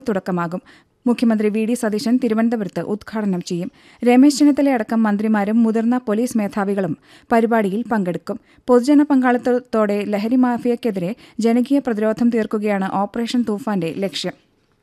തുടക്കമാകും മുഖ്യമന്ത്രി V D Satheesan തിരുവനന്തപുരത്ത് ഉദ്ഘാടനം ചെയ്യും രമേശ് ചെന്നിത്തലയടക്കം മന്ത്രിമാരും മുതിർന്ന പോലീസ് മേധാവികളും പരിപാടിയിൽ പങ്കെടുക്കും പൊതുജന പങ്കാളിത്തത്തോടെ ലഹരി മാഫിയയ്ക്കെതിരെ ജനകീയ പ്രതിരോധം തീർക്കുകയാണ് ഓപ്പറേഷൻ തൂഫാന്റെ ലക്ഷ്യം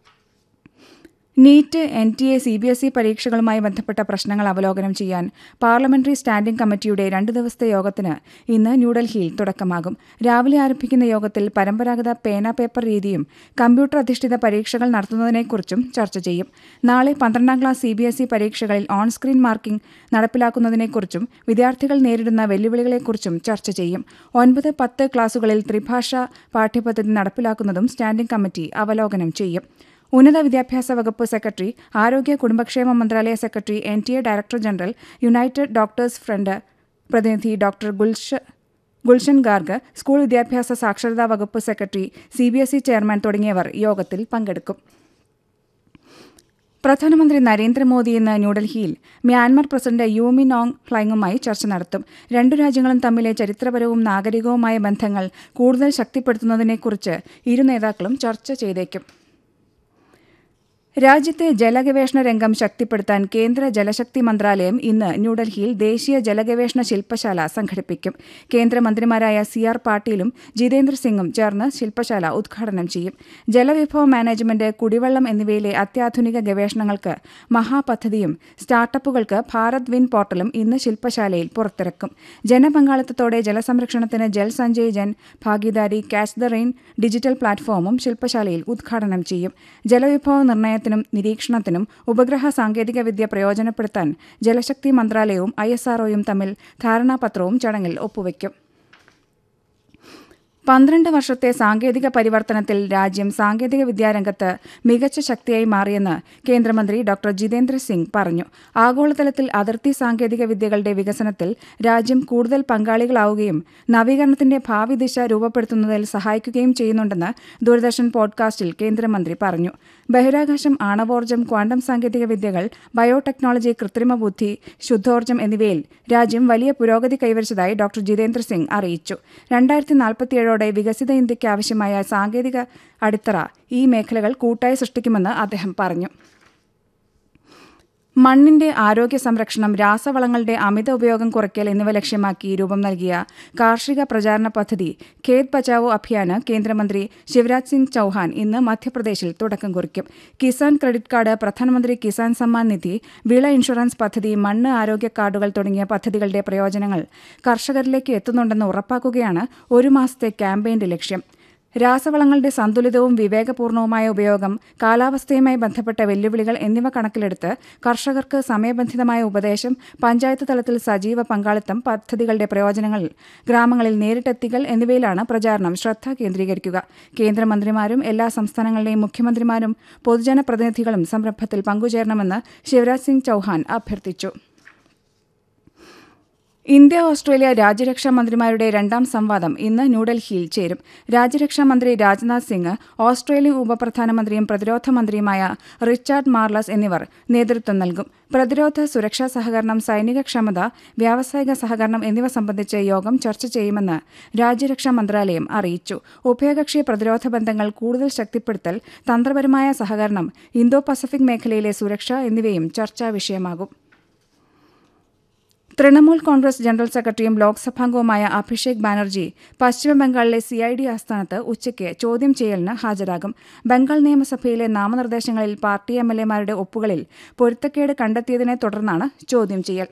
NEET N T A C B S E പരീക്ഷകളുമായി ബന്ധപ്പെട്ട പ്രശ്നങ്ങൾ അവലോകനം ചെയ്യാൻ പാർലമെന്ററി സ്റ്റാൻഡിംഗ് കമ്മിറ്റിയുടെ രണ്ട് ദിവസത്തെ യോഗത്തിന് ഇന്ന് ന്യൂഡൽഹിയിൽ തുടക്കമാകും രാവിലെ ആരംഭിക്കുന്ന യോഗത്തിൽ പരമ്പരാഗത പേന പേപ്പർ രീതിയും കമ്പ്യൂട്ടർ അധിഷ്ഠിത പരീക്ഷകൾ നടത്തുന്നതിനെക്കുറിച്ചും ചർച്ച ചെയ്യും നാളെ പന്ത്രണ്ടാം class C B S E പരീക്ഷകളിൽ ഓൺ സ്ക്രീൻ മാർക്കിംഗ് നടപ്പിലാക്കുന്നതിനെക്കുറിച്ചും വിദ്യാർത്ഥികൾ നേരിടുന്ന വെല്ലുവിളികളെക്കുറിച്ചും ചർച്ച ചെയ്യും ഒൻപത് പത്ത് ക്ലാസുകളിൽ ത്രിഭാഷാ പാഠ്യപദ്ധതി നടപ്പിലാക്കുന്നതും സ്റ്റാൻഡിംഗ് കമ്മിറ്റി അവലോകനം ചെയ്യും ഉന്നത വിദ്യാഭ്യാസ വകുപ്പ് സെക്രട്ടറി ആരോഗ്യ കുടുംബക്ഷേമ മന്ത്രാലയ secretary N T A director general united doctors front പ്രതിനിധി ഡോക്ടർ ഗുൽഷ ഗുൽഷൻ ഗാർഗ് സ്കൂൾ വിദ്യാഭ്യാസ സാക്ഷരതാ വകുപ്പ് secretary C B S E chairman തുടങ്ങിയവർ യോഗത്തിൽ പങ്കെടുക്കും പ്രധാനമന്ത്രി നരേന്ദ്രമോദി ഇന്ന് ന്യൂഡൽഹിയിൽ മ്യാൻമർ പ്രസിഡന്റ് യൂമിൻ ഓങ് ഫ്ലൈങ്ങുമായി ചർച്ച നടത്തും രണ്ടു രാജ്യങ്ങളും തമ്മിലെ ചരിത്രപരവും നാഗരികവുമായ ബന്ധങ്ങൾ കൂടുതൽ ശക്തിപ്പെടുത്തുന്നതിനെക്കുറിച്ച് ഇരു നേതാക്കളും ചർച്ച ചെയ്തേക്കും രാജ്യത്തെ ജലഗവേഷണ രംഗം ശക്തിപ്പെടുത്താൻ കേന്ദ്ര ജലശക്തി മന്ത്രാലയം ഇന്ന് ന്യൂഡൽഹിയിൽ ദേശീയ ജലഗവേഷണ ശില്പശാല സംഘടിപ്പിക്കും കേന്ദ്രമന്ത്രിമാരായ സി ആർ പാട്ടീലും ജിതേന്ദ്ര സിംഗും ചേർന്ന് ശില്പശാല ഉദ്ഘാടനം ചെയ്യും ജലവിഭവ മാനേജ്മെന്റ് കുടിവെള്ളം എന്നിവയിലെ അത്യാധുനിക ഗവേഷണങ്ങൾക്ക് മഹാപദ്ധതിയും സ്റ്റാർട്ടപ്പുകൾക്ക് ഭാരത് വിൻ പോർട്ടലും ഇന്ന് ശില്പശാലയിൽ പുറത്തിറക്കും ജനപങ്കാളിത്തത്തോടെ ജലസംരക്ഷണത്തിന് Jal Sanchay Jan Bhagidari catch the rain digital പ്ലാറ്റ്ഫോമും ശില്പശാലയിൽ ഉദ്ഘാടനം ചെയ്യും ജലവിഭവ നിർണ്ണയത്തിന് പഠനത്തിനും നിരീക്ഷണത്തിനും ഉപഗ്രഹ സാങ്കേതികവിദ്യ പ്രയോജനപ്പെടുത്താൻ ജലശക്തി മന്ത്രാലയവും ഐ എസ് ആർഒയും തമ്മിൽ ധാരണാപത്രവും ചടങ്ങിൽ ഒപ്പുവയ്ക്കും പന്ത്രണ്ട് വർഷത്തെ സാങ്കേതിക പരിവർത്തനത്തിൽ രാജ്യം സാങ്കേതിക വിദ്യാരംഗത്ത് മികച്ച ശക്തിയായി മാറിയെന്ന് കേന്ദ്രമന്ത്രി ഡോക്ടർ ജിതേന്ദ്ര സിംഗ് പറഞ്ഞു ആഗോളതലത്തിൽ അതിർത്തി സാങ്കേതിക വിദ്യകളുടെ വികസനത്തിൽ രാജ്യം കൂടുതൽ പങ്കാളികളാവുകയും നവീകരണത്തിന്റെ ഭാവി ദിശ രൂപപ്പെടുത്തുന്നതിൽ സഹായിക്കുകയും ചെയ്യുന്നുണ്ടെന്ന് ദൂരദർശൻ പോഡ്കാസ്റ്റിൽ കേന്ദ്രമന്ത്രി പറഞ്ഞു ബഹിരാകാശം ആണവോർജ്ജം ക്വാണ്ടം സാങ്കേതിക വിദ്യകൾ ബയോടെക്നോളജി കൃത്രിമ ബുദ്ധി ശുദ്ധോർജ്ജം എന്നിവയിൽ രാജ്യം വലിയ പുരോഗതി കൈവരിച്ചതായി ഡോക്ടർ ജിതേന്ദ്ര സിംഗ് അറിയിച്ചു രണ്ടായിരത്തി നാൽപ്പത്തിയേഴോടെ വികസിത ഇന്ത്യയ്ക്ക് ആവശ്യമായ സാങ്കേതിക അടിത്തറ ഈ മേഖലകൾ കൂട്ടായി സൃഷ്ടിക്കുമെന്ന് അദ്ദേഹം പറഞ്ഞു മണ്ണിന്റെ ആരോഗ്യ സംരക്ഷണം രാസവളങ്ങളുടെ അമിത ഉപയോഗം കുറയ്ക്കൽ എന്നിവ ലക്ഷ്യമാക്കി രൂപം നൽകിയ കാർഷിക പ്രചാരണ പദ്ധതി ഖേത് ബച്ചാവോ അഭിയാന് കേന്ദ്രമന്ത്രി ശിവരാജ് സിംഗ് ചൌഹാൻ ഇന്ന് മധ്യപ്രദേശിൽ തുടക്കം കുറിക്കും കിസാൻ ക്രെഡിറ്റ് കാർഡ് പ്രധാനമന്ത്രി കിസാൻ സമ്മാൻ നിധി വിള ഇൻഷുറൻസ് പദ്ധതി മണ്ണ് ആരോഗ്യ കാർഡുകൾ തുടങ്ങിയ പദ്ധതികളുടെ പ്രയോജനങ്ങൾ കർഷകരിലേക്ക് എത്തുന്നുണ്ടെന്ന് ഉറപ്പാക്കുകയാണ് ഒരു മാസത്തെ ക്യാമ്പയിന്റെ ലക്ഷ്യം രാസവളങ്ങളുടെ സന്തുലിതവും വിവേകപൂർണവുമായ ഉപയോഗം കാലാവസ്ഥയുമായി ബന്ധപ്പെട്ട വെല്ലുവിളികൾ എന്നിവ കണക്കിലെടുത്ത് കർഷകർക്ക് സമയബന്ധിതമായ ഉപദേശം പഞ്ചായത്ത് തലത്തിൽ സജീവ പങ്കാളിത്തം പദ്ധതികളുടെ പ്രയോജനങ്ങൾ ഗ്രാമങ്ങളിൽ നേരിട്ടെത്തിക്കൽ എന്നിവയിലാണ് പ്രചാരണം ശ്രദ്ധ കേന്ദ്രീകരിക്കുക കേന്ദ്രമന്ത്രിമാരും എല്ലാ സംസ്ഥാനങ്ങളിലെയും മുഖ്യമന്ത്രിമാരും പൊതുജന പ്രതിനിധികളും സംരംഭത്തിൽ പങ്കുചേരണമെന്ന് ശിവരാജ് സിംഗ് ചൌഹാൻ അഭ്യർത്ഥിച്ചു ഇന്ത്യ ഓസ്ട്രേലിയ രാജ്യരക്ഷാ മന്ത്രിമാരുടെ രണ്ടാം സംവാദം ഇന്ന് ന്യൂഡൽഹിയിൽ ചേരും രാജ്യരക്ഷാ മന്ത്രി രാജ്നാഥ് സിംഗ് ഓസ്ട്രേലിയൻ ഉപപ്രധാനമന്ത്രിയും പ്രതിരോധ മന്ത്രിയുമായ റിച്ചാർഡ് മാർലസ് എന്നിവർ നേതൃത്വം നൽകും പ്രതിരോധ സുരക്ഷാ സഹകരണം സൈനിക ക്ഷമത വ്യാവസായിക സഹകരണം എന്നിവ സംബന്ധിച്ച് യോഗം ചർച്ച ചെയ്യുമെന്ന് രാജ്യരക്ഷാ മന്ത്രാലയം അറിയിച്ചു ഉഭയകക്ഷി പ്രതിരോധ ബന്ധങ്ങൾ കൂടുതൽ ശക്തിപ്പെടുത്തൽ തന്ത്രപരമായ സഹകരണം ഇന്തോ പസഫിക് മേഖലയിലെ സുരക്ഷ എന്നിവയും ചർച്ചാ വിഷയമാകും തൃണമൂൽ കോൺഗ്രസ് ജനറൽ സെക്രട്ടറിയും ലോക്സഭാംഗവുമായ അഭിഷേക് ബാനർജി പശ്ചിമബംഗാളിലെ സി ഐ ഡി ആസ്ഥാനത്ത് ഉച്ചയ്ക്ക് ചോദ്യം ചെയ്യലിന് ഹാജരാകും ബംഗാൾ നിയമസഭയിലെ നാമനിർദ്ദേശങ്ങളിൽ പാർട്ടി എം എൽ എമാരുടെ ഒപ്പുകളിൽ പൊരുത്തക്കേട് കണ്ടെത്തിയതിനെ തുടർന്നാണ് ചോദ്യം ചെയ്യൽ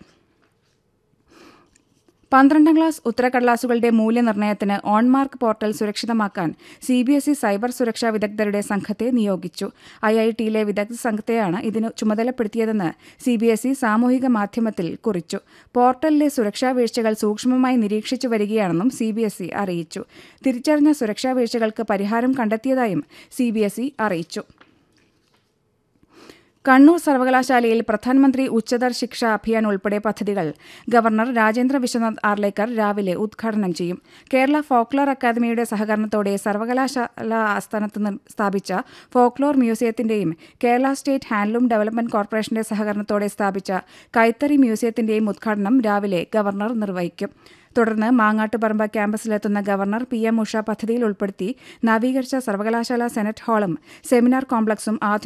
പന്ത്രണ്ടാം ക്ലാസ് ഉത്തരക്കടലാസുകളുടെ മൂല്യനിർണ്ണയത്തിന് ഓൺമാർക്ക് പോർട്ടൽ സുരക്ഷിതമാക്കാൻ C B S E cyber സുരക്ഷാ വിദഗ്ധരുടെ സംഘത്തെ നിയോഗിച്ചു ഐ ഐ ടിയിലെ വിദഗ്ധ സംഘത്തെയാണ് ഇതിന് ചുമതലപ്പെടുത്തിയതെന്ന് സി ബി എസ് ഇ സാമൂഹിക മാധ്യമത്തിൽ കുറിച്ചു പോർട്ടലിലെ സുരക്ഷാ വീഴ്ചകൾ സൂക്ഷ്മമായി നിരീക്ഷിച്ചു വരികയാണെന്നും സി ബി എസ് ഇ അറിയിച്ചു തിരിച്ചറിഞ്ഞ സുരക്ഷാ വീഴ്ചകൾക്ക് പരിഹാരം കണ്ടെത്തിയതായും സി ബി എസ് ഇ അറിയിച്ചു കണ്ണൂർ സർവകലാശാലയിൽ പ്രധാനമന്ത്രി ഉച്ചതർ ശിക്ഷ അഭിയാൻ ഉൾപ്പെടെ പദ്ധതികൾ ഗവർണർ രാജേന്ദ്ര വിശ്വനാഥ് ആർലേക്കർ രാവിലെ ഉദ്ഘാടനം ചെയ്യും കേരള ഫോക്ലോർ അക്കാദമിയുടെ സഹകരണത്തോടെ സർവകലാശാല ആസ്ഥാനത്ത് സ്ഥാപിച്ച ഫോക്ലോർ മ്യൂസിയത്തിന്റെയും കേരള സ്റ്റേറ്റ് ഹാൻഡ്ലൂം ഡെവലപ്മെന്റ് കോർപ്പറേഷന്റെ സഹകരണത്തോടെ സ്ഥാപിച്ച കൈത്തറി മ്യൂസിയത്തിന്റെയും ഉദ്ഘാടനം രാവിലെ ഗവർണർ നിർവഹിക്കും തുടർന്ന് മാങ്ങാട്ടുപറമ്പ് ക്യാമ്പസിലെത്തുന്ന ഗവർണർ പി എം ഉഷ പദ്ധതിയിൽ ഉൾപ്പെടുത്തി നവീകരിച്ച സർവകലാശാല സെനറ്റ് ഹാളും സെമിനാർ കോംപ്ലക്സും